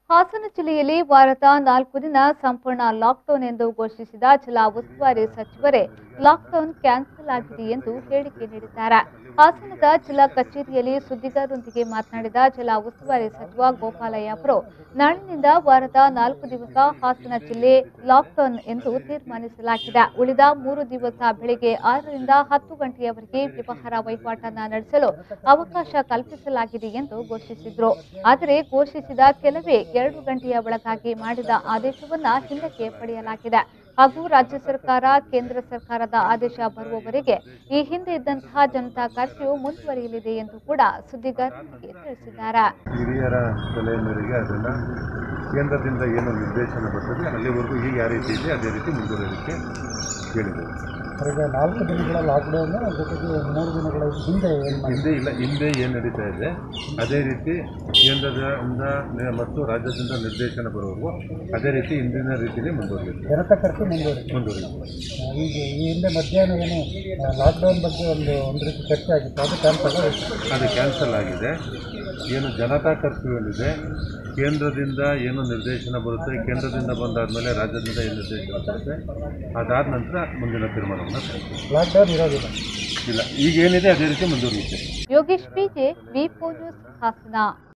ಹಾಸನ ಜಿಲ್ಲೆಯಲ್ಲಿ ವಾರದ ನಾಲ್ಕು ದಿನ ಸಂಪೂರ್ಣ ಲಾಕ್ಡೌನ್ ಎಂದು ಘೋಷಿಸಿದ ಜಿಲ್ಲಾ ಉಸ್ತುವಾರಿ ಸಚಿವರೇ ಲಾಕ್ಡೌನ್ ಕ್ಯಾನ್ಸಲ್ ಆಗಿದೆ ಎಂದು ಹೇಳಿಕೆ ನೀಡಿದ್ದಾರೆ ಹಾಸನದ ಜಿಲ್ಲಾ ಕಚೇರಿಯಲ್ಲಿ ಸುದ್ದಿಗಾರರೊಂದಿಗೆ ಮಾತನಾಡಿದ ಜಿಲ್ಲಾ ಉಸ್ತುವಾರಿ ಸಚಿವ ಗೋಪಾಲಯ್ಯ ಅವರು ನಾಳಿನಿಂದ ವಾರದ ನಾಲ್ಕು ದಿವಸ ಹಾಸನ ಜಿಲ್ಲೆ ಲಾಕ್ಡೌನ್ ಎಂದು ತೀರ್ಮಾನಿಸಲಾಗಿದೆ ಉಳಿದ ಮೂರು ದಿವಸ ಬೆಳಿಗ್ಗೆ ಆರರಿಂದ ಹತ್ತು ಗಂಟೆಯವರೆಗೆ ವ್ಯವಹಾರ ವಹಿವಾಟನ್ನ ನಡೆಸಲು ಅವಕಾಶ ಕಲ್ಪಿಸಲಾಗಿದೆ ಎಂದು ಘೋಷಿಸಿದ್ರು ಆದರೆ ಘೋಷಿಸಿದ ಕೆಲವೇ ಎರಡು ಗಂಟೆಯ ಒಳಗಾಗಿ ಮಾಡಿದ ಆದೇಶವನ್ನ ಹಿಂದಕ್ಕೆ ಪಡೆಯಲಾಗಿದೆ ಹಾಗೂ ರಾಜ್ಯ ಸರ್ಕಾರ ಕೇಂದ್ರ ಸರ್ಕಾರದ ಆದೇಶ ಬರುವವರೆಗೆ ಈ ಹಿಂದೆ ಇದ್ದಂತಹ ಜನತಾ ಕರ್ಫ್ಯೂ ಮುಂದುವರಿಯಲಿದೆ ಎಂದು ಕೂಡ ಸುದ್ದಿಗಾರರಿಗೆ ತಿಳಿಸಿದ್ದಾರೆ ಹಿರಿಯರ ಸಲಹೆ ಮೇರೆಗೆ ಅದನ್ನು ಕೇಂದ್ರದಿಂದ ಏನು ನಿರ್ದೇಶನ ಬರ್ತದೆ ಅಲ್ಲಿವರೆಗೂ ಈಗ ಯಾವ ರೀತಿ ಇದೆ ಅದೇ ರೀತಿ ಮುಂದುವರಿಯೋದಕ್ಕೆ ಹೇಳಿದ್ದೇವೆ ಈಗ ನಾಲ್ಕು ದಿನಗಳ ಲಾಕ್ಡೌನ್ ಜೊತೆಗೆ ಮೂರು ದಿನಗಳ ಹಿಂದೆ ಏನು ಮಾಡಿ ಹಿಂದೆ ಇಲ್ಲ ಹಿಂದೆ ಏನು ನಡೀತಾ ಇದೆ ಅದೇ ರೀತಿ ಕೇಂದ್ರದಿಂದ ನೆ- ಮತ್ತು ರಾಜ್ಯದಿಂದ ನಿರ್ದೇಶನ ಬರುವವರೆಗೂ ಅದೇ ರೀತಿ ಹಿಂದಿನ ರೀತಿಯೇ ಮುಂದುವರಿಯುತ್ತೆ ಜನತಾ ಕರ್ಫ್ಯೂ ಮುಂದುವರಿದೆ ಮುಂದುವರಿಯುತ್ತೆ ಈಗ ಈ ಹಿಂದೆ ಮಧ್ಯಾಹ್ನ ಏನು ಲಾಕ್ಡೌನ್ ಬಗ್ಗೆ ಒಂದು ಒಂದು ರೀತಿ ಚರ್ಚೆ ಆಗಿತ್ತು ಅದು ಕ್ಯಾನ್ಸಲ್ ಅದು ಕ್ಯಾನ್ಸಲ್ ಆಗಿದೆ ಏನು ಜನತಾ ಕರ್ಫ್ಯೂ ಏನಿದೆ ಕೇಂದ್ರದಿಂದ ಏನು ನಿರ್ದೇಶನ ಬರುತ್ತೆ ಕೇಂದ್ರದಿಂದ ಬಂದಾದಮೇಲೆ ರಾಜ್ಯದಿಂದ ಏನು ನಿರ್ದೇಶನ ಬರುತ್ತೆ ಅದಾದ ನಂತರ ಮುಂದಿನ ತೀರ್ಮಾನವನ್ನು ತಗೊಳ್ತೀವಿ. ಲಾಕ್ಡೌನ್ ಇರೋದಿಲ್ಲ ಇಲ್ಲ ಈಗ ಏನಿದೆ ಅದೇ ರೀತಿ ಮುಂದುವರಿಯುತ್ತೆ Yogesh PJ V news Hassan